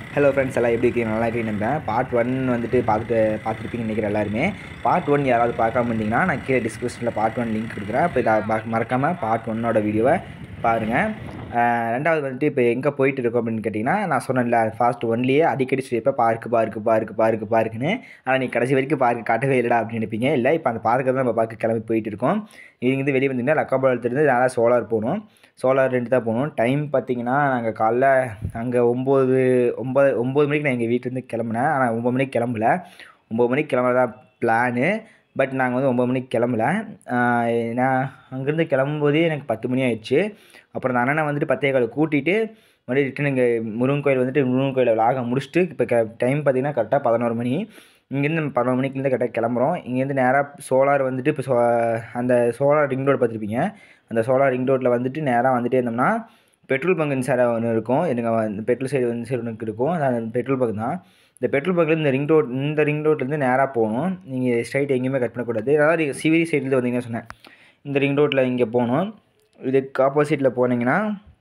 Hello friends எல்லாம் எப்படி இருக்கீங்க நல்லா இருக்கீங்க நம்புறேன் பார்ட் ஒன் வந்துட்டு பார்த்துட்டு பார்த்துருப்பீங்க நினைக்கிற எல்லாருமே பார்ட் ஒன் யாராவது பார்க்காம இருந்தீங்கன்னா நான் கீழே டிஸ்கிரிப்ஷனில் பார்ட் ஒன் லிங்க் கொடுக்குறேன் இப்போ இதை மற- மறக்காம பார்ட் ஒன்னோட வீடியோவை பாருங்கள் ரெண்டாவது வந்துட்டு இப்போ எங்கே போயிட்டு இருக்கோம் அப்படின்னு கேட்டிங்கன்னா நான் சொன்னேன்ல ஃபாஸ்ட் ஒன்லேயே அடிக்கடி சொல்லியிருப்பேன் பார்க்கு பார்க்கு பார்க்கு பார்க்கு பார்க்குன்னு ஆனால் நீ கடைசி வரைக்கும் பார்க்கு காட்டவே இல்லைடா அப்படின்னு நினைப்பீங்க இல்லை இப்போ அந்த பார்க்கு தான் நம்ம பார்க்க கிளம்பி போயிட்டு இருக்கோம் இங்கேருந்து வெளியே வந்தீங்கன்னா லக்காபாளத்துலேருந்து நேராக சோலார் போகணும் சோலார் ரெண்டு தான் போகணும் டைம் பார்த்தீங்கன்னா நாங்கள் காலைல அங்கே ஒம்பது ஒம்பது ஒம்பது மணிக்கு நான் எங்கள் வீட்டிலேருந்து கிளம்புனேன் ஆனால் ஒம்பது மணிக்கு கிளம்பல ஒம்பது மணிக்கு கிளம்புறதா பிளானு பட் நாங்கள் வந்து ஒம்பது மணிக்கு கிளம்பல ஆஹ் நான் அங்கேருந்து கிளம்பும்போதே எனக்கு பத்து மணி ஆயிடுச்சு அப்புறம் அந்த அண்ணனை வந்துட்டு பத்தே கால் கூட்டிகிட்டு மறுபடியும் ரிட்டன் இங்கே முருகன் கோயில் வந்துட்டு முருகன் கோயிலை விலாக முடிச்சுட்டு இப்போ க டைம் பார்த்தீங்கன்னா கரெக்டாக பதினோரு மணி இங்கேருந்து நம்ம பதினோரு மணிக்குலேருந்து கரெக்டாக கிளம்புறோம் இங்கேருந்து நேராக சோலார் வந்துட்டு இப்போ சோ அந்த சோலார் ரிங் ரோடு பார்த்துருப்பீங்க அந்த சோலார் ரிங் ரோட்டில் வந்துட்டு நேராக வந்துட்டே இருந்தோம்னா பெட்ரோல் பங்கு சைடு ஒன்று இருக்கும் எனக்கு வந்து பெட்ரோல் சைடு வந்து சைடு ஒன்று இருக்கும் அது பெட்ரோல் பங்கு தான் இந்த பெட்ரோல் பங்க்லேருந்து இந்த ரிங் ரோட் இந்த ரிங் ரோட்லேருந்து நேராக போகணும் நீங்கள் ஸ்ட்ரைட் எங்கேயுமே கட் பண்ணக்கூடாது அதாவது சிவிரி சைட்லேருந்து வந்தீங்கன்னா சொன்னேன் இந்த ரிங் ரோட்டில் இங்கே போகணும் இதுக்கு ஆப்போசிட்டில் போனீங்கன்னா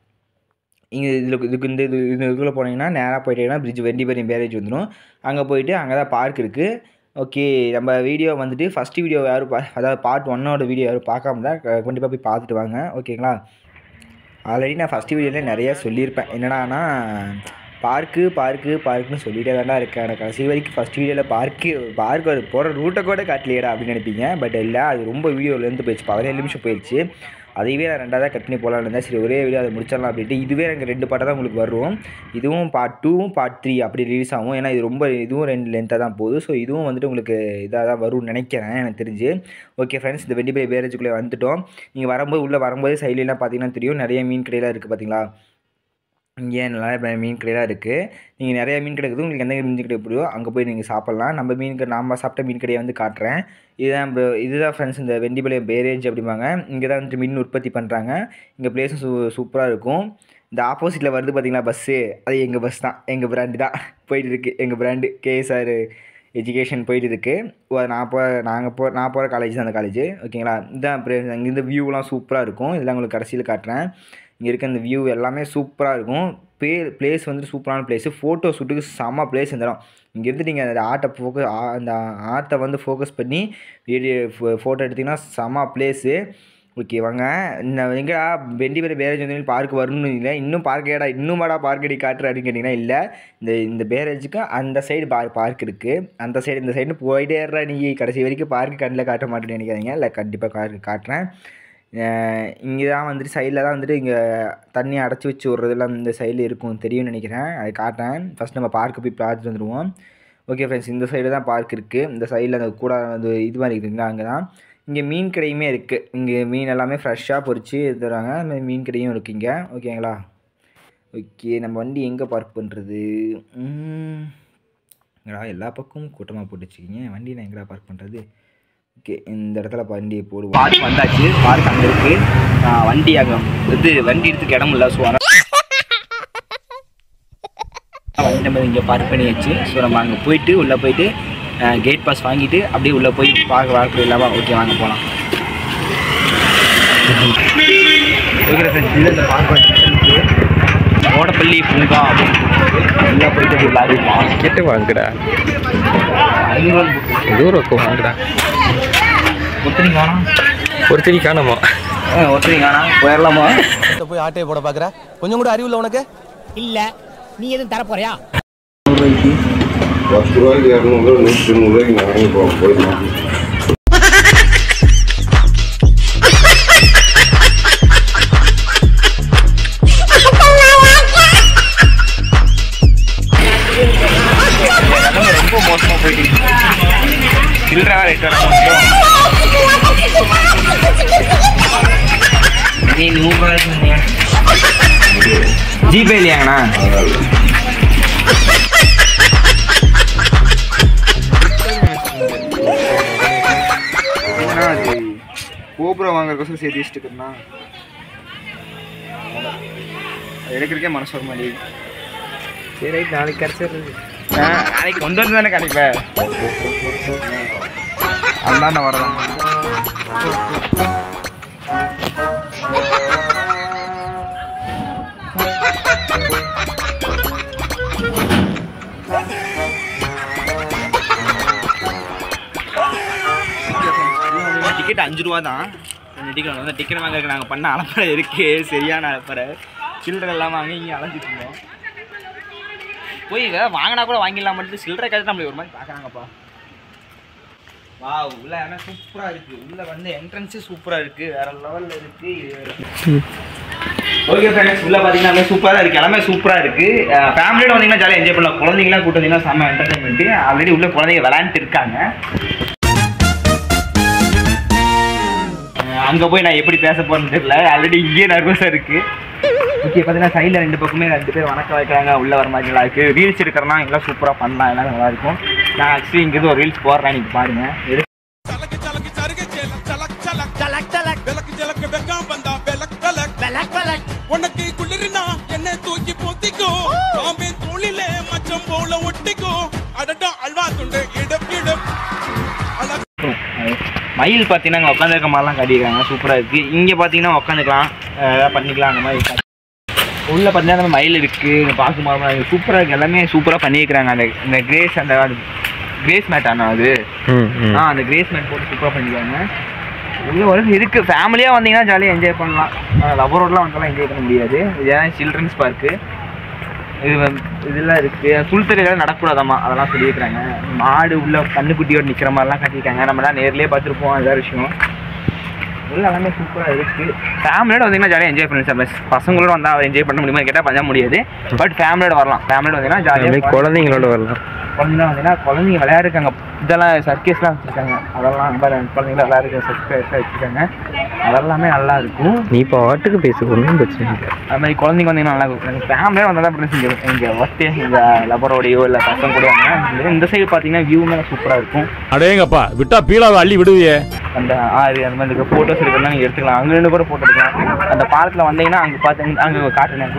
இங்கே இதில் இதுக்கு இந்த இது இந்த இதுக்குள்ளே போனீங்கன்னா நேராக போயிட்டீங்கன்னா பிரிட்ஜ் வெண்டிபரியம் பேரேஜ் வந்துடும் அங்கே போயிட்டு அங்கே தான் பார்க் இருக்குது ஓகே நம்ம வீடியோ வந்துட்டு ஃபஸ்ட்டு வீடியோ யாரும் பா அதாவது பார்ட் ஒன்னோட வீடியோ யாரும் பார்க்காம தான் கண்டிப்பாக போய் பார்த்துட்டு வாங்க ஓகேங்களா ஆல்ரெடி நான் ஃபஸ்ட்டு வீடியோவில் நிறையா சொல்லியிருப்பேன் என்னடானா பார்க்கு பார்க்கு பார்க்குன்னு சொல்லிட்டே தான்டா இருக்கேன் எனக்கு கடைசி வரைக்கும் ஃபஸ்ட் வீடியோவில் பார்க்கு பார்க்கு அது போகிற ரூட்டை கூட காட்டலையடா அப்படின்னு நினைப்பீங்க பட் இல்லை அது ரொம்ப வீடியோலேருந்து போயிடுச்சு பதினேழு நிமிஷம் போயிடுச்சு அதையவே நான் ரெண்டாவதாக கட் பண்ணி போகலான்னு இருந்தேன் சரி ஒரே வீடியோ அதை முடிச்சிடலாம் அப்படின்ட்டு இதுவே எனக்கு ரெண்டு பாட்டாக தான் உங்களுக்கு வரும் இதுவும் பார்ட் டூவும் பார்ட் த்ரீ அப்படி ரிலீஸ் ஆகும் ஏன்னா இது ரொம்ப இதுவும் ரெண்டு லென்த்தாக தான் போகுது ஸோ இதுவும் வந்துட்டு உங்களுக்கு இதாக தான் வரும்னு நினைக்கிறேன் எனக்கு தெரிஞ்சு ஓகே ஃப்ரெண்ட்ஸ் இந்த வெண்டிபை பேரேஜுக்குள்ளே வந்துட்டோம் நீங்கள் வரும்போது உள்ளே வரும்போது சைட்லலாம் பார்த்தீங்கன்னா தெரியும் நிறைய மீன் கடையெல்லாம் இருக்குது பார்த்தீங்களா இங்கே நல்லா மீன் கடையெல்லாம் இருக்குது நீங்கள் நிறைய மீன் கடை இருக்குது உங்களுக்கு எந்த மீன் கடை எப்படியோ அங்கே போய் நீங்கள் சாப்பிட்லாம் நம்ம மீன் கடை நாம் சாப்பிட்ட மீன் கடையை வந்து காட்டுறேன் இதுதான் bro- இதுதான் ஃப்ரெண்ட்ஸ் இந்த வெண்டிபாளையம் பேரேஜ் அப்படிம்பாங்க இங்கே தான் வந்துட்டு மீன் உற்பத்தி பண்ணுறாங்க இங்கே பிளேஸும் சூ சூப்பராக இருக்கும் இந்த ஆப்போசிட்டில் வருது பார்த்தீங்களா பஸ்ஸு அது எங்கள் பஸ் தான் எங்கள் பிராண்டு தான் போயிட்டு இருக்கு எங்கள் பிராண்டு கேஎஸ்ஆர் எஜுகேஷன் போயிட்டு இருக்கு ஓ, நான் போ நாங்கள் போ நான் போகிற காலேஜ் தான் அந்த காலேஜ் ஓகேங்களா இதுதான் அப்புறம் இங்கேருந்து வியூலாம் சூப்பராக இருக்கும் இதெல்லாம் உங்களுக்கு கடைசியில் காட்டுறேன் இங்கே இருக்க அந்த வியூ எல்லாமே சூப்பராக இருக்கும் பே பிளேஸ் வந்துட்டு சூப்பரான பிளேஸு ஃபோட்டோ ஷூட்டுக்கு செம்ம பிளேஸ் இந்த இடம் இங்கேருந்து நீங்கள் அந்த ஆர்ட்டை ஃபோக்கஸ் அந்த ஆர்ட்டை வந்து ஃபோக்கஸ் பண்ணி வீடியோ ஃபோட்டோ எடுத்திங்கன்னா செம்ம பிளேஸு ஓகே வாங்க இந்த எங்கடா வெண்டிபெரி பேரேஜ் வந்து பார்க் வரணும்னு இல்லை இன்னும் பார்க் ஏடா இன்னும் வாடா பார்க் அடி காட்டுற அப்படின்னு கேட்டிங்கன்னா இல்லை இந்த இந்த பேரேஜுக்கு அந்த சைடு பார் பார்க் இருக்குது அந்த சைடு இந்த சைடு போயிட்டே ஏறா நீ கடைசி வரைக்கும் பார்க் கண்ணில் காட்ட மாட்டேன்னு நினைக்காதீங்க இல்லை கண்டிப்பாக பார்க் காட்டுறேன் இங்கே தான் வந்துட்டு சைடில் தான் வந்துட்டு இங்கே தண்ணி அடைச்சி வச்சு விட்றதெல்லாம் இந்த சைடில் இருக்கும் தெரியும்னு நினைக்கிறேன் அது காட்டுறேன் ஃபஸ்ட் நம்ம பார்க்கு போய் பார்த்துட்டு வந்துடுவோம் ஓகே ஃப்ரெண்ட்ஸ் இந்த சைடு தான் பார்க் இருக்குது இந்த சைடில் அந்த கூட அந்த இது மாதிரி இருக்குங்களா அங்கே தான் இங்கே மீன் கடையுமே இருக்குது இங்கே மீன் எல்லாமே ஃப்ரெஷ்ஷாக பொரிச்சு தராங்க அது மாதிரி மீன் கடையும் இருக்குது இங்கே ஓகேங்களா ஓகே நம்ம வண்டி எங்கே பார்க் பண்ணுறது எங்கடா எல்லா பக்கமும் கூட்டமாக போட்டு வச்சுக்கிங்க வண்டி நான் எங்கடா பார்க் பண்ணுறது ஓகே இந்த இடத்துல வண்டியை போடுவோம் பார்க் வந்தாச்சு பார்க் அங்கே இருக்குது வண்டி அங்கே இது வண்டி எடுத்துக்க இடம் இல்லை ஸோ வண்டி நம்ம இங்கே பார்க் பண்ணியாச்சு ஸோ நம்ம அங்கே போயிட்டு உள்ளே போயிட்டு கேட் பாஸ் வாங்கிட்டு அப்படியே உள்ளே போய் பார்க்க பார்க்க இல்லாமல் ஓகே வாங்க போகலாம் ஓகே ஃப்ரெண்ட்ஸ் இல்லை இந்த பார்க் ஓடப்பள்ளி பூங்கா உள்ளே போயிட்டு அப்படி விளாடிப்போம் ಕೆಟ್ಟ ವಾಂಗಡ ದೂರಕ್ಕೂ ವಾಂಗಡ ஒருத்தனி காணும் ஒருத்தரி காணாமா ஒருத்தனி காணாம் போயிடலாமா போய் ஆட்டையை போட பாக்குற கொஞ்சம் கூட அறிவு இல்ல உனக்கு இல்ல நீ எதுவும் தர போறியா பத்து ரூபாய்க்கு இரநூறுவா நூற்றி தொண்ணூறுவாய்க்கு நான் வாங்கி போவேன் போயிடலாம் நிலைமை ரொம்ப மோசமாக போயிட்டு சில்லறா ரேட் வர நீ நூறுரூவா சொன்னீங்க ஜிபே இல்லையாங்கண்ணா கோபுரம் வாங்குறதுக்கோசரம் சேர்த்து வச்சுட்டு இருக்கேண்ணா எடுக்கிறதுக்கே மனசு வர மாதிரி சரி ரைட் நாளைக்கு கிடச்சிடுறது ஆ, நாளைக்கு கொண்டு வந்து தானே கிடைப்பேன் அதுதான் நான் வரலாம் டிக்கெட் அஞ்சு ரூபா தான் இந்த டிக்கெட் வந்து டிக்கெட் வாங்க நாங்கள் பண்ண அலப்பறை இருக்கு சரியான அலப்பறை சில்லறை இல்லாமல் அங்கே இங்கே அலைஞ்சிட்டு இருந்தோம் போய் வேற வாங்கினா கூட வாங்கிடலாம் மட்டும் சில்லறை கழிச்சு நம்மளை ஒரு மாதிரி பார்க்குறாங்கப்பா வா உள்ள ஆனால் சூப்பராக இருக்குது உள்ள வந்து என்ட்ரன்ஸே சூப்பராக இருக்குது வேற லெவலில் இருக்குது ஓகே ஃப்ரெண்ட்ஸ் உள்ள பார்த்தீங்கன்னா சூப்பராக இருக்குது எல்லாமே சூப்பராக இருக்குது ஃபேமிலியோட வந்தீங்கன்னா ஜாலியாக என்ஜாய் பண்ணலாம் குழந்தைங்களாம் கூட்டு வந்தீங்கன்னா செம்ம என்டர்டைன்மெண்ட்டு ஆல்ரெடி உள்ள குழந்தைங்க விளையாண்டுட்டு இருக்காங்க அஹ் அங்க போய் நான் எப்படி பேச போறேன்னு தெரியல ஆல்ரெடி இங்கேயே நர்வஸாக இருக்கு ஓகே பார்த்தீங்கன்னா சைடில் ரெண்டு பக்கமே ரெண்டு பேர் வணக்கம் வைக்கிறாங்க உள்ள வர மாதிரி நல்லா இருக்கு ரீல்ஸ் எடுக்கிறனா எல்லாம் சூப்பராக பண்ணலாம் எல்லாம் நல்லா இருக்கும் நான் ஆக்சுவலி இங்கேருந்து ஒரு ரீல்ஸ் போடுறேன் நீங்கள் பாருங்க எது உனக்கு குளிரினா என்ன தூக்கி போத்திக்கோ பாம்பே தோளிலே மச்சம் போல ஒட்டிக்கோ அடடா அல்வா துண்டு இடம் இடம் மயில் பார்த்தீங்கன்னா அங்கே உட்காந்துருக்க மாதிரிலாம் காட்டியிருக்காங்க சூப்பராக இருக்குது இங்கே பார்த்தீங்கன்னா உட்காந்துக்கலாம் ஏதாவது பண்ணிக்கலாம் அந்த மாதிரி இருக்கு. உள்ள பார்த்தீங்கன்னா அந்த மயில் இருக்குது பார்க்கும்போது சூப்பராக இருக்குது எல்லாமே சூப்பராக பண்ணியிருக்கிறாங்க அந்த இந்த கிரேஸ் அந்த கிரேஸ் மேட் ஆனால் அது ம் ம் ஆ அந்த கிரேஸ் மேட் போட்டு சூப்பராக பண்ணிருக்காங்க உள்ள ஒரு இருக்குது ஃபேமிலியாக வந்தீங்கன்னா ஜாலியாக என்ஜாய் பண்ணலாம் லவரோடலாம் வந்தாலும் என்ஜாய் பண்ண முடியாது இது ஏன்னா சில்ட்ரன்ஸ் பார்க்கு இது வந்து இதெல்லாம் இருக்குது சுழ்த்தலைகள் நடக்கூடாதாம்மா அதெல்லாம் சொல்லியிருக்கிறாங்க மாடு உள்ள கண்ணுக்குட்டியோட நிற்கிற மாதிரிலாம் கட்டியிருக்காங்க நம்மலாம் நேர்லேயே பார்த்துருப்போம் அது வேறு விஷயம் உள்ள எல்லாமே சூப்பராக இருக்குது ஃபேமிலியோட வந்தீங்கன்னா ஜாலியாக என்ஜாய் பண்ணி சார் பசங்களோட வந்தால் என்ஜாய் பண்ண முடியுமா கேட்டால் பண்ண முடியாது பட் ஃபேமிலியோட வரலாம் ஃபேமிலியோட வந்தீங்கன்னா அப்படியே ஜாலியாக குழந்தைங்களோட வரலாம் குழந்தைங்க வந்தீங்கன்னா குழந்தைங்க விளையாடுறாங்க இதெல்லாம் சர்க்கேஸ்லாம் வச்சுருக்காங்க அதெல்லாம் நம்ம குழந்தைங்கள விளையாடுற சர்க்கேஸ்லாம் வச்சுருக்காங்க அதெல்லாமே நல்லா இருக்கும் நீ இப்போ வாட்டுக்கு பேசு ஒன்றும் பிரச்சனை இல்லை அது மாதிரி குழந்தைங்க வந்தீங்கன்னா நல்லா இருக்கும் ஃபேமிலியாக வந்தால் தான் பிரச்சனை இங்கே இங்கே ஒர்த்து இங்கே லவரோடையோ இல்லை பசங்க கூட வாங்க இந்த சைடு பார்த்தீங்கன்னா வியூமே சூப்பராக இருக்கும் அடேங்கப்பா விட்டா பீலாவை அள்ளி விடுவியே அந்த ஆறு அந்த மாதிரி இருக்க ஃபோட்டோஸ் இருக்கிறதா நீங்கள் எடுத்துக்கலாம் அங்கே நின்று கூட ஃபோட்டோ எடுக்கலாம் அந்த பார்க்கில் வந்தீங்கன்னா அங்கே பார்த்து அங்கே காட்டுறேன்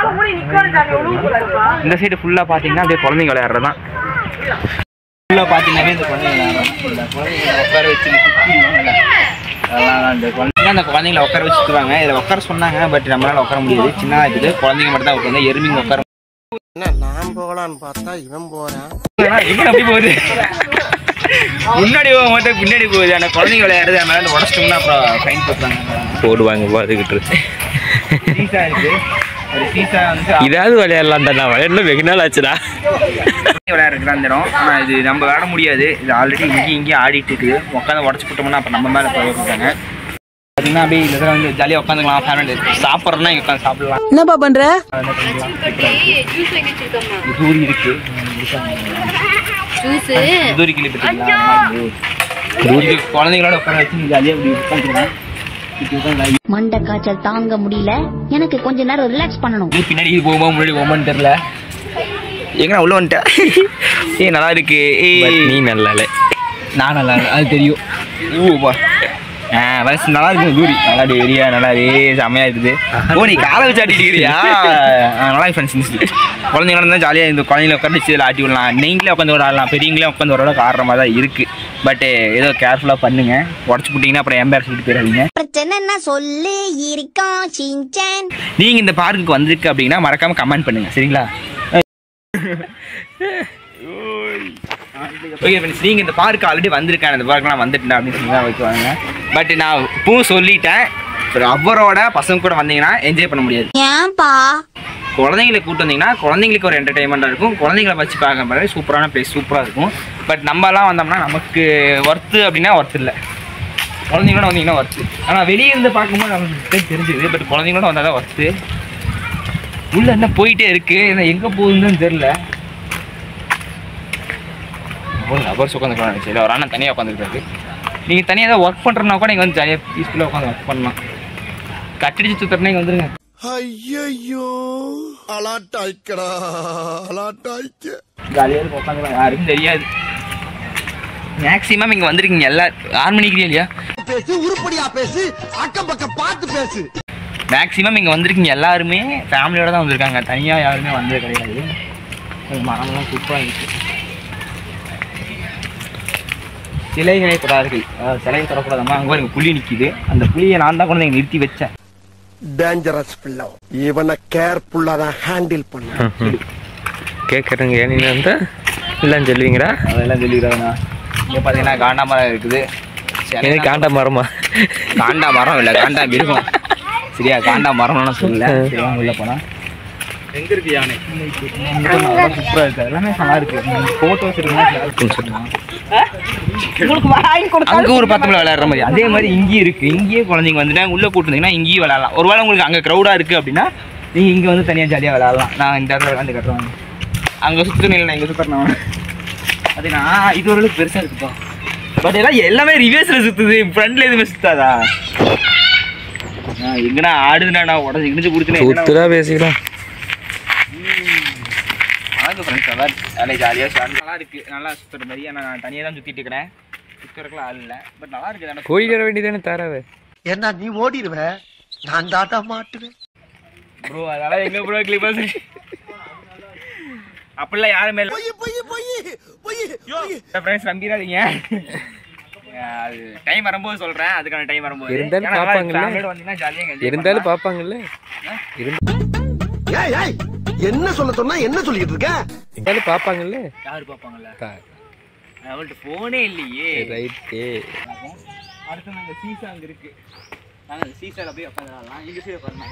இந்த சைடு ஃபுல்லாக பார்த்தீங்கன்னா அப்படியே குழந்தைங்க விளையாடுறது தான் ஃபுல்லாக பார்த்தீங்கன்னாவே இந்த குழந்தைங்க விளையாடுறோம் இந்த குழந்தைங்க உட்கார வச்சு சுற்றி அதெல்லாம் அந்த குழந்தைங்க அந்த குழந்தைங்கள உட்கார வச்சு சுற்றுவாங்க இதில் உட்கார சொன்னாங்க பட் நம்மளால உட்கார முடியாது சின்னதாக இருக்குது குழந்தைங்க மட்டும் தான் உட்காந்து எருமிங்க உட்கார நான் போகலான்னு பார்த்தா இவன் போறான் எங்க அப்படி போகுது முன்னாடி போக மாட்டேன் பின்னாடி போகுது ஆனால் குழந்தைங்க விளையாடுறது அதனால அந்த உடச்சிட்டோம்னா அப்புறம் ஃபைன் போட்டுறாங்க போடுவாங்க பார்த்துக்கிட்டு இருக்கு. சீசா இருக்கு ஒரு சீசா வந்து இதாவது விளையாடலாம் தான் நான் விளையாடணும் வெகு நாள் ஆச்சுடா விளையாடுறது அந்த இடம் ஆனால் இது நம்ம விளையாட முடியாது இது ஆல்ரெடி இங்கேயும் இங்கேயும் ஆடிட்டு இருக்குது உட்காந்து உடச்சு போட்டோம்னா அப்போ நம்ம மேலே போயிருக்காங்க பார்த்தீங்கன்னா அப்படியே இந்த இதில் வந்து ஜாலியாக உட்காந்துக்கலாம் ஃபேமிலி சாப்பிட்றதுனா இங்கே உட்காந்து சாப்பிடலாம் என்னப்பா பண்ற அது மாதிரி பண்ணலாம். இது தூரி இருக்கு தூரி கிளி பார்த்தீங்களா இது குழந்தைங்களோட உட்கார வச்சு நீ ஜாலியாக இப்படி உட்காந்துக்கலாம் இப்படி உட்காந்து மண்டை காய்ச்சல் தாங்க முடியல எனக்கு கொஞ்ச நேரம் ரிலாக்ஸ் பண்ணணும் இது பின்னாடி போகுமா முன்னாடி போகுமான்னு தெரில எங்கண்ணா உள்ள வந்துட்டேன் ஏய் நல்லா இருக்கு But ஏய் நீ நல்லாலே நான் நல்லா இருக்கு அது தெரியும் ஊப்பா ஆ வயசு நல்லா இருக்கு தூரி நல்லா ஏரியா நல்லா ஏ செம்மையா இருக்குது ஓ நீ காலை வச்சு ஆட்டிட்டு இருக்கிறியா ஆ, நல்லா ஃப்ரெண்ட்ஸ் குழந்தைங்களா இருந்தால் ஜாலியாக இந்த குழந்தைங்கள உட்காந்து இதில் ஆட்டி விடலாம் நீங்களே உட்காந்து விளாடலாம் பெரியவங்களே உட்காந்து விட ஆடுற மாதிரி தான் இருக்குது பட் ஏதோ கேர்ஃபுல்லாக பண்ணுங்க உடச்சு போட்டிங்கன்னா அப்புறம் எம்பேர் சொல்லிட்டு போயிடாதீங்க பிரச்சனை சொல்லு இருக்கோம் சிஞ்சன் நீங்கள் இந்த பார்க்குக்கு வந்திருக்கு அப்படின்னா மறக்காமல் கமெண்ட் பண்ணுங்க சரிங்களா ஓகே ஃப்ரெண்ட்ஸ் நீங்கள் இந்த பார்க்கு ஆல்ரெடி வந்திருக்கேன் இந்த பார்க்கெலாம் வந்துட்டேன் அப்படின்னு சொல்லி தான் வைக்குவாங்க பட் நான் இப்பவும் சொல்லிட்டேன் ஒரு அவரோட பசங்க கூட வந்தீங்கன்னா என்ஜாய் பண்ண முடியாது ஏன்பா குழந்தைங்களை கூட்டு வந்தீங்கன்னா குழந்தைங்களுக்கு ஒரு என்டர்டைன்மெண்ட்டாக இருக்கும் குழந்தைங்களை வச்சு பார்க்க மாதிரி சூப்பரான பிளேஸ் சூப்பராக இருக்கும் பட் நம்மலாம் வந்தோம்னா நமக்கு ஒர்த்து அப்படின்னா ஒர்த்து இல்லை குழந்தைங்களோட வந்தீங்கன்னா ஒர்த்து ஆனால் வெளியே இருந்து பார்க்கும்போது நமக்கு தெரிஞ்சுது பட் குழந்தைங்களோட வந்தால் தான் ஒர்த்து உள்ள என்ன போயிட்டே இருக்கு என்ன எங்கே போகுதுன்னு தெரில லவர்ஸ் உட்காந்துக்கலாம் சரி ஒரு அண்ணன் தனியாக உட்காந்துருக்காரு நீங்கள் தனியாக ஏதாவது ஒர்க் பண்ணுறதுனா கூட நீங்கள் வந்து ஜாலியாக பீஸ்ஃபுல்லாக உட்காந்து ஒர்க் பண்ணலாம் கட்டடிச்சு சுற்றுறனா இங்கே வந்துருங்க ஐயோ அலாட்டாய்க்கடா அலாட்டாய்க்க ஜாலியாக இருக்கும் உட்காந்துக்கலாம் யாருக்கும் தெரியாது மேக்ஸிமம் இங்கே வந்திருக்கீங்க எல்லா ஆறு மணிக்கு இல்லையா பேசு உருப்படியா பேசு அக்கம் பக்கம் பார்த்து பேசு மேக்ஸிமம் இங்கே வந்திருக்கீங்க எல்லாருமே ஃபேமிலியோட தான் வந்திருக்காங்க தனியாக யாருமே வந்தது கிடையாது அது மரம்லாம் சூப்பராக இருக்கு சிலைகளை தொடார்கள் அதாவது சிலையை தொடக்கூடாதம்மா அங்கே பாருங்க புலி நிற்கிது அந்த புலியை நான் தான் கொண்டு இங்கே நிறுத்தி வச்சேன் டேஞ்சரஸ் பிள்ளை இவனை கேர்ஃபுல்லா தான் ஹேண்டில் பண்ண கேட்குறேங்க ஏன் நீ வந்தா இல்லைன்னு சொல்லுவீங்களா அதெல்லாம் சொல்லிடுறாங்கண்ணா இங்கே பார்த்தீங்கன்னா காண்டாமரம் இருக்குது எனக்கு காண்டா மரமா காண்டா மரம் இல்லை காண்டா மிருகம் சரியா காண்டா மரம்னு சொல்லல சரியா உள்ள போனா எங்க இருக்கு யானை சூப்பரா இருக்கு எல்லாமே நல்லா இருக்கு போட்டோஸ் அங்க ஒரு பத்து மணி விளையாடுற மாதிரி அதே மாதிரி இங்கேயும் இருக்கு இங்கேயும் குழந்தைங்க வந்துட்டா உள்ள கூட்டிருந்தீங்கன்னா இங்கேயும் விளையாடலாம் ஒருவேளை உங்களுக்கு அங்க க்ரௌடா இருக்கு அப்படின்னா நீங்க இங்க வந்து தனியா ஜாலியா விளையாடலாம் நான் இந்த இடத்துல விளையாண்டு கட்டுறேன் அங்க சுத்தணும் இல்லை இங்க சுத்தணும் அது நான் இது ஓரளவுக்கு பெருசா இருக்குப்பா பட் எல்லாம் எல்லாமே ரிவர்ஸ்ல சுத்துது ஃப்ரண்ட்ல எதுவுமே சுத்தாதா ஆ, எங்கடா ஆடுதுடா நான் உடஞ்சு இடிஞ்சு கொடுத்துனேன் சுத்துடா பேசிக்கலாம் அழகு ஃப்ரெண்ட்ஸ் நல்லா நல்லா ஜாலியாக நல்லா இருக்கு நல்லா சுத்துற மாதிரி ஆனால் நான் தனியாக தான் சுத்திட்டு இருக்கிறேன் சுத்துறதுக்குலாம் ஆள் இல்லை பட் நல்லா இருக்கு தானே கோழிக்கிற வேண்டியதானே தாராவே ஏன்னா நீ ஓடிடுவ நான் தாட்டா மாட்டுவேன் ப்ரோ அதனால எங்க ப்ரோ கிளிப்பர்ஸ் அப்படிலாம் யாருமே இல்லை ஃப்ரெண்ட்ஸ் நம்பிடாதீங்க அது டைம் வரும்போது சொல்றேன் அதுக்கான டைம் வரும்போது இருந்தாலும் ஏன்னா நல்லா பார்ப்பாங்கல்ல. family-யோட வந்தீங்கன்னா ஜாலியாக enjoy இருந்தாலும் பண்ணலாம். பார்ப்பாங்கல்ல ஏய் ஏய் என்ன சொல்ல சொன்னா என்ன சொல்லிக்கிட்டு இருக்க இருந்தாலும் பார்ப்பாங்கல்ல யாரு பார்ப்பாங்கல்ல பா அவள்கிட்ட ஃபோனே இல்லையே ரைட்டு அடுத்து நாங்கள் சீசா அங்கே இருக்கு நாங்கள் அந்த சீசாவில் போய் உட்காந்துடலாம் இங்கே சீசா பாருங்க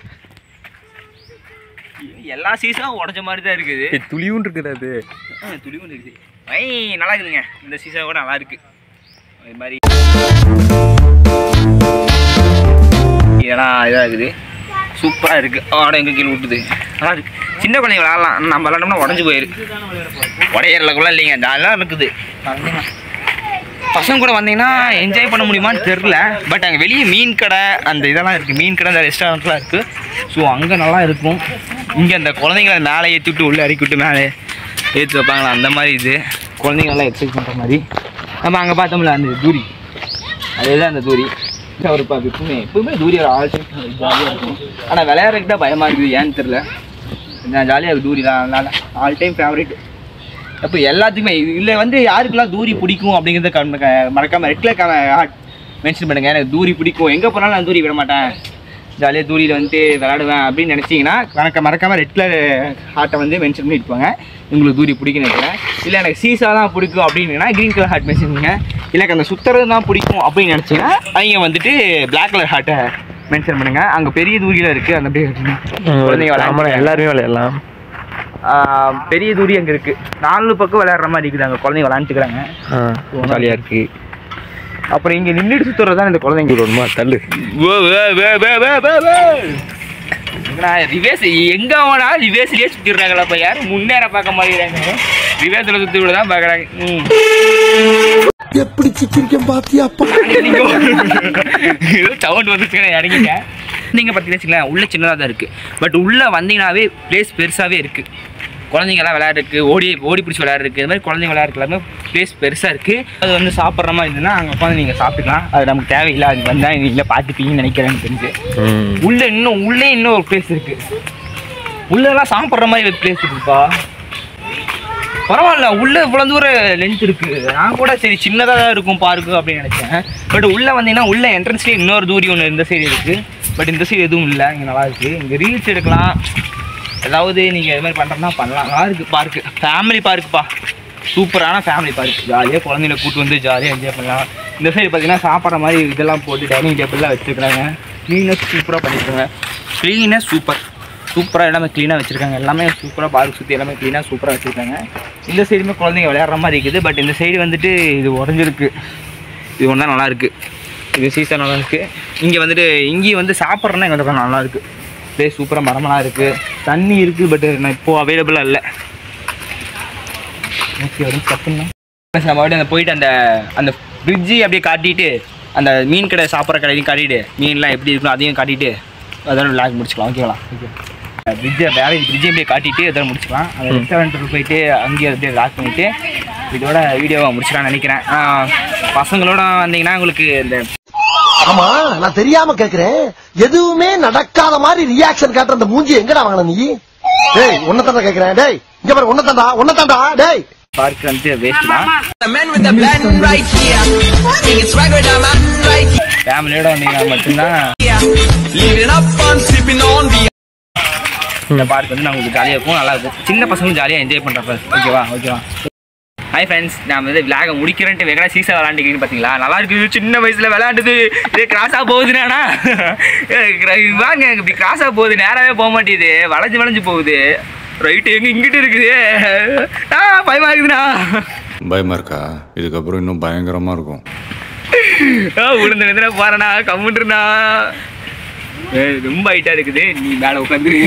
எல்லா சீசாவும் உடஞ்ச மாதிரி தான் இருக்குது துளியும் இருக்குது அது ஆ, துளி ஒன்று இருக்குது ஐ நல்லா இருக்குதுங்க இந்த சீசா கூட நல்லா இருக்கு இது மாதிரி இதெல்லாம் இதாக இருக்குது சூப்பராக இருக்குது ஆட எங்கே கீழே விட்டுது நல்லா இருக்கு சின்ன குழந்தைங்க விளாட்லாம் நம்ம விளாண்டோம்னா உடஞ்சி போயிரு உடையறதுக்குள்ள இல்லைங்க ஜாலியாக இருக்குது குழந்தைங்க பசங்க கூட வந்தீங்கன்னா என்ஜாய் பண்ண முடியுமான்னு தெரில பட் அங்கே வெளியே மீன் கடை அந்த இதெல்லாம் இருக்குது மீன் கடை அந்த ரெஸ்டாரண்ட்லாம் இருக்குது ஸோ அங்கே நல்லா இருக்கும் இங்கே அந்த குழந்தைங்கள மேலே ஏற்றி விட்டு உள்ளே இறக்கி விட்டு மேலே ஏற்றி வைப்பாங்களா அந்த மாதிரி இது குழந்தைங்க நல்லா எக்ஸசைஸ் பண்ணுற மாதிரி நம்ம அங்கே பார்த்தோம்ல அந்த தூரி அதுதான் அந்த தூரி ஒரு இப்போ எப்பவுமே எப்பவுமே தூரி ஒரு ஆல் டைம் ஜாலியாக இருக்கும் ஆனால் விளையாடுறதுக்கு தான் பயமாக இருக்குது ஏன்னு தெரில நான் ஜாலியாக இருக்குது தூரி தான் அதனால ஆல் டைம் ஃபேவரட் அப்போ எல்லாத்துக்குமே இதில் வந்து யாருக்கெல்லாம் தூரி பிடிக்கும் அப்படிங்கிறத க- க- மறக்காம ரெட்டில் மென்ஷன் பண்ணுங்க எனக்கு தூரி பிடிக்கும் எங்கே போனாலும் நான் தூரி விட மாட்டேன் ஜாலியாக தூரியில் வந்துட்டு விளாடுவேன் அப்படின்னு நினச்சிங்கன்னா மறக்க மறக்காம ரெட் கலர் ஹார்ட்டை வந்து மென்ஷன் பண்ணிட்டு போங்க உங்களுக்கு தூரி பிடிக்கும்னு நினைக்கிறேன் இல்லை எனக்கு சீசா தான் பிடிக்கும் அப்படின்னா க்ரீன் கலர் ஹார்ட் மென்ஷன் பண்ணுங்க இல்லை எனக்கு அந்த சுத்துறது தான் பிடிக்கும் அப்படின்னு நினச்சிங்கன்னா அவங்க வந்துட்டு பிளாக் கலர் ஹார்ட்டை மென்ஷன் பண்ணுங்க அங்கே பெரிய தூரியில் இருக்குது அந்த அப்படியே குழந்தைங்க ஆமாம் விளையாடுறாங்க எல்லாருமே விளையாடலாம் ஆஹ் பெரிய தூரி அங்கே இருக்குது நாலு பக்கம் விளையாடுற மாதிரி இருக்குது அங்கே குழந்தைங்க விளையாண்டுக்கிறாங்க ஆ ஜாலியாக இருக்கு அப்புறம் இங்கே நின்றுட்டு சுற்றுறது தான் இந்த குழந்தைங்க ஒன்றுமா தள்ளு ரிவேஸ் எங்க அவனா ரிவேஸ்லயே சுத்திடுறாங்களா இப்ப யாரும் முன்னேற பார்க்க மாட்டேங்கிறாங்க ரிவேஸ்ல சுத்தி விட தான் பாக்குறாங்க ம். எப்படி சிக்கிரிக்கம் பாத்தியாப்பா ஏதோ சவுண்ட் வந்துச்சுன்னா இறங்கிங்க நீங்க பார்த்தீங்கன்னு வச்சுங்களேன் உள்ள சின்னதாக தான் இருக்கு பட் உள்ள வந்தீங்கன்னாவே பிளேஸ் பெருசாவே இருக்கு குழந்தைங்கலாம் விளையாடுறதுக்கு ஓடி ஓடி பிடிச்சி விளையாடுறதுக்கு இது மாதிரி குழந்தைங்க விளையாடுறதுக்கு எல்லாமே பிளேஸ் பெருசாக இருக்குது அது வந்து சாப்பிட்ற மாதிரி இருந்ததுன்னா அங்கே உட்காந்து நீங்கள் சாப்பிட்டுக்கலாம் அது நமக்கு தேவையில்லை அது வந்தால் நீங்கள் பார்த்துப்பீங்கன்னு நினைக்கிறேன் எனக்கு தெரிஞ்சு ம் உள்ள இன்னும் உள்ளே இன்னும் ஒரு பிளேஸ் இருக்கு உள்ளெல்லாம் சாப்பிட்ற மாதிரி ஒரு பிளேஸ் இருக்குப்பா பரவாயில்ல உள்ள இவ்வளோ தூரம் லென்த் இருக்கு நான் கூட சரி சின்னதாக தான் இருக்கும் பார்க்கு அப்படின்னு நினைச்சேன் பட் உள்ள வந்தீங்கன்னா உள்ள என்ட்ரன்ஸ்லேயே இன்னொரு தூரி ஒன்று இந்த சைடு இருக்கு பட் இந்த சைடு எதுவும் இல்லை இங்கே நல்லா இருக்கு இங்கே ரீல்ஸ் எடுக்கலாம் ஏதாவது நீங்கள் இது மாதிரி பண்ணுறதுனா பண்ணலாம் நல்லா இருக்கு பார்க்கு ஃபேமிலி பார்க்குப்பா சூப்பரான ஃபேமிலி பார்க் ஜாலியாக குழந்தைங்கள கூட்டு வந்து ஜாலியாக என்ஜாய் பண்ணலாம் இந்த சைடு பார்த்தீங்கன்னா சாப்பிட்ற மாதிரி இதெல்லாம் போட்டு டைனிங் டேபிள்லாம் வச்சுருக்காங்க க்ளீனஸ் சூப்பராக பண்ணியிருக்காங்க க்ளீனஸ் சூப்பர் சூப்பராக எல்லாமே க்ளீனாக வச்சுருக்காங்க எல்லாமே சூப்பராக பார்க் சுற்றி எல்லாமே க்ளீனாக சூப்பராக வச்சுருக்காங்க இந்த சைடுமே குழந்தைங்க விளையாடுற மாதிரி இருக்குது பட் இந்த சைடு வந்துட்டு இது உடஞ்சிருக்கு இது ஒன்றா நல்லா இருக்கு இது சீசன் நல்லா இருக்கு இங்கே வந்துட்டு இங்கேயும் வந்து சாப்பிட்றதுனா எங்கள் கொஞ்சம் நல்லா இருக்கு பிளேஸ் சூப்பராக மரமெல்லாம் இருக்கு தண்ணி இருக்கு பட் நான் இப்போ அவைலபிளாக இல்லை ஓகே வரும் தப்புன்னா நம்ம மறுபடியும் அந்த போயிட்டு அந்த அந்த ஃப்ரிட்ஜி அப்படியே காட்டிட்டு அந்த மீன் கடை சாப்பிட்ற கடையும் காட்டிட்டு மீன்லாம் எப்படி இருக்கும் அதையும் காட்டிட்டு அதோட லாக் முடிச்சுக்கலாம் ஓகேங்களா ஓகே ஃப்ரிட்ஜை வேற ஃப்ரிட்ஜை அப்படியே காட்டிட்டு அதோட முடிச்சுக்கலாம் அந்த ரெஸ்டாரண்ட்டுக்கு போயிட்டு அங்கேயே அப்படியே லாக் பண்ணிட்டு இதோட வீடியோவை முடிச்சுக்கலாம்னு நினைக்கிறேன் ஆ, பசங்களோட வந்தீங்கன்னா உங்களுக்கு இந்த ஆமா நான் தெரியாம கேக்குறேன் எதுவுமே நடக்காத மாதிரி ரியாக்ஷன் காட்டுற அந்த மூஞ்சி எங்கடா வாங்கின நீ டேய் உன்னதாண்டா கேக்குறேன் டேய் இங்க பாரு உன்னதாண்டா உன்னதாண்டா டேய் பார்க் வந்து வேஸ்ட் தான் ஃபேமிலியோட வந்தீங்கன்னா மட்டும்தான் இந்த பார்க் வந்து நான் உங்களுக்கு ஜாலியாக இருக்கும் நல்லா இருக்கும் சின்ன பசங்களும் ஜாலியாக என்ஜாய் பண்ணுறப்ப ஓகேவா ஓகேவா ஹாய் ஃப்ரெண்ட்ஸ் நான் வந்து விளாக முடிக்கிறேன்ட்டு வெகனா சீசா விளாண்டுக்கிறேன்னு பார்த்தீங்களா நல்லா இருக்குது சின்ன வயசில் விளாண்டுது இதே கிராஸாக போகுதுனாடா வாங்க இப்படி கிராஸாக போகுது நேராகவே போக மாட்டேங்குது வளைஞ்சு வளைஞ்சு போகுது ரைட்டு எங்கே இங்கிட்டு இருக்குது ஆ பயமாக இருக்குதுண்ணா பயமா இருக்கா இதுக்கப்புறம் இன்னும் பயங்கரமா இருக்கும் ஆ விழுந்து விழுந்துனா போறேண்ணா கம்முன்றுண்ணா ஏய், ரொம்ப ஹைட்டா இருக்குது நீ மேல உட்காந்துரு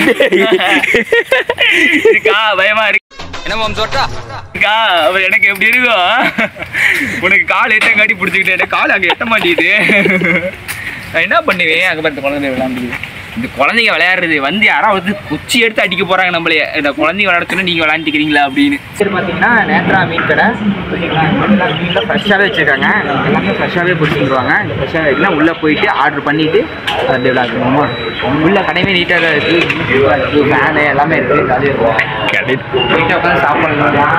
இருக்கா பயமா இருக்கு என்ன மாம் சொல்றா இருக்கா அவர் எனக்கு எப்படி இருக்கும் உனக்கு கால் எட்டம் காட்டி பிடிச்சிக்கிட்டே கால் அங்கே எட்ட மாட்டேங்குது நான் என்ன பண்ணுவேன் அங்கே பார்த்து குழந்தை விளையாண்டு இந்த குழந்தைங்க விளையாடுறது வந்து யாராவது குச்சி எடுத்து அடிக்க போறாங்க நம்மளே இந்த குழந்தைங்க விளையாடுறதுன்னு நீங்க விளையாண்டுக்கிறீங்களா அப்படின்னு சரி பார்த்தீங்கன்னா நேத்ரா மீன் கடை ஓகேங்களா இதெல்லாம் மீன்லாம் ஃப்ரெஷ்ஷாகவே வச்சுருக்காங்க எல்லாமே ஃப்ரெஷ்ஷாகவே பிடிச்சிருவாங்க இந்த ஃப்ரெஷ்ஷாக இருக்குன்னா உள்ளே போயிட்டு ஆர்டர் பண்ணிட்டு அது அப்படியே விளையாடுவோமா உள்ள கடையுமே நீட்டாக தான் இருக்குது ஃபேனு எல்லாமே இருக்குது ஜாலியாக இருக்கும் கடை நீட்டாக உட்காந்து சாப்பிடலாம்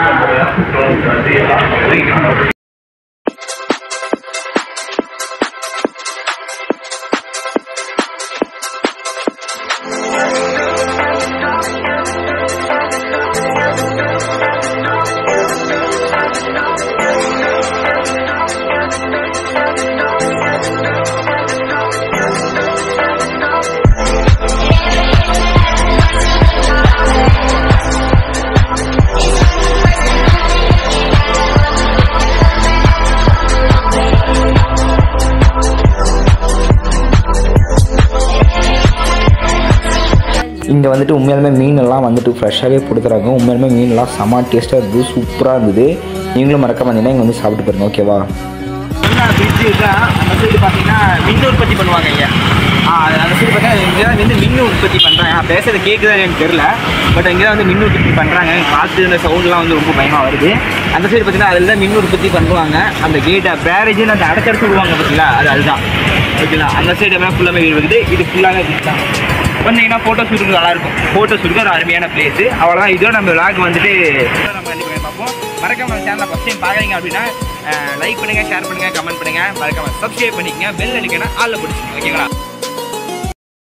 இங்கே வந்துட்டு உண்மையாலுமே மீனெல்லாம் வந்துட்டு ஃப்ரெஷ்ஷாகவே கொடுத்துறாங்க உண்மையாலுமே மீனெல்லாம் செம்ம டேஸ்ட்டாக இருந்தது சூப்பராக இருந்தது நீங்களும் மறக்காம வந்தீங்கன்னா இங்கே வந்து சாப்பிட்டு பாருங்க ஓகேவா பிரிட்ஜு தான் அந்த சைடு பார்த்தீங்கன்னா மின் உற்பத்தி பண்ணுவாங்க இங்கே ஆ அது அந்த சைடு பார்த்தீங்கன்னா இங்கே தான் வந்து மின் உற்பத்தி பண்ணுறாங்க நான் பேசுறது கேட்குதா எனக்கு தெரில பட் இங்கே தான் வந்து மின் உற்பத்தி பண்ணுறாங்க காற்று இந்த சவுண்ட்லாம் வந்து ரொம்ப பயமாக வருது அந்த சைடு பார்த்தீங்கன்னா அதில் தான் மின் உற்பத்தி பண்ணுவாங்க அந்த கேட்டை பேரேஜ்னு அந்த அடைச்சடிச்சு விடுவாங்க பார்த்தீங்களா அது அதுதான் ஓகேங்களா அந்த சைடு எல்லாம் ஃபுல்லாமே வீடு இருக்குது இது ஃபுல்லாகவே பீச் தான் வந்தீங்கன்னா ஃபோட்டோ ஷூட்டுக்கு நல்லா இருக்கும் ஃபோட்டோ ஷூட்டுக்கு ஒரு அருமையான பிளேஸ் அவ்வளோதான் இதோ நம்ம விளாக் வந்துட்டு நம்ம கண்டிப்பாக பார்ப்போம் மறக்காம நம்ம சேனலை ஃபஸ்ட் டைம் பார்க்குறீங்க அப்படின்னா லைக் பண்ணுங்கள் ஷேர் பண்ணுங்கள் கமெண்ட் பண்ணுங்கள் மறக்காம சப்ஸ்கிரைப் பண்ணிக்கங்க பெல் அடிக்கணும் ஆளில் பிடிச்சிங்க ஓகேங்களா